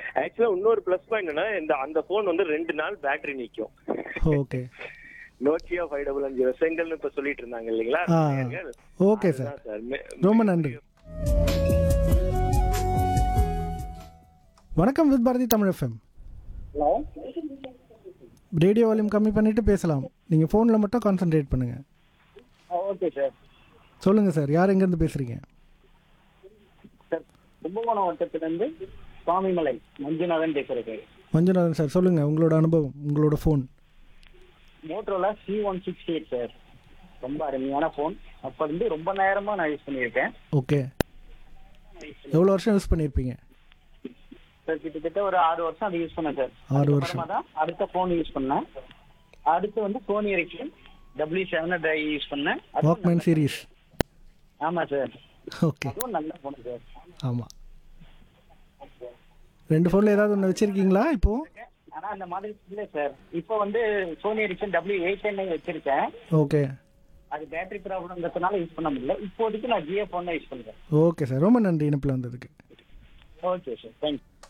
ஆக்சுவலா இன்னொரு plus point என்னன்னா இந்த அந்த போன் வந்து ரெண்டு நாள் பேட்டரி நிக்கும் ஓகே நோக்கியா ஃபைவ் டபுள் அஞ்சு செங்கல்னு இப்ப சொல்லிட்டு இருந்தாங்க இல்லைங்களா ஆ நேயர்கள். ஓகே சார் அதுதான் சார் மே- ரொம்ப நன்றி வணக்கம் with Bharathi Tamil FM hello radio volume கம்மி பண்ணிட்டு பேசலாம் நீங்கள் ஃபோனில் மட்டும் கான்சென்ட்ரேட் பண்ணுங்க ஓகே சார் சொல்லுங்கள் சார் யார் எங்கேருந்து பேசுகிறீங்க சார் கும்பகோணம் வட்டத்திலிருந்து சுவாமிமலை மஞ்சுநாதன் பேசுறேன் மஞ்சுநாதன் சார் சொல்லுங்கள் உங்களோட அனுபவம் உங்களோட phone Motorola C one sixty eight sir ரொம்ப அருமையான ஃபோன் அப்போ இருந்து ரொம்ப நேரமாக நான் யூஸ் பண்ணியிருக்கேன் ஓகே எவ்வளோ வருஷம் யூஸ் பண்ணியிருப்பீங்க சார் கிட்டத்தட்ட ஒரு ஆறு வருஷம் அதை யூஸ் பண்ணேன் சார் ஆறு வருஷம் அப்புறமா தான் அடுத்த ஃபோன் யூஸ் பண்ணேன் அடுத்து வந்து சோனி எரிக்சன் டபிள்யூ செவன் ட்ரை யூஸ் பண்ணேன் அதுவும் வாக்மேன் சீரீஸ் ஆமாம் சார் ஓகே அதுவும் நல்ல ஃபோன் சார் ஆமாம் ரெண்டு ஃபோனில் ஏதாவது ஒன்று வச்சுருக்கீங்களா இப்போது ஆனா அந்த மாதிரி இல்லை சார் இப்போ வந்து Sony Ericsson W eight ten வச்சிருக்கேன் ஓகே அது பேட்டரி ப்ராப்ளம்ங்கிறதுனால யூஸ் பண்ண முடியல இப்போதைக்கு நான் ஜியோ ஃபோன் யூஸ் பண்ணுறேன் ஓகே சார் ரொம்ப நன்றி இணைப்பில் வந்ததுக்கு ஓகே சார் தேங்க்யூ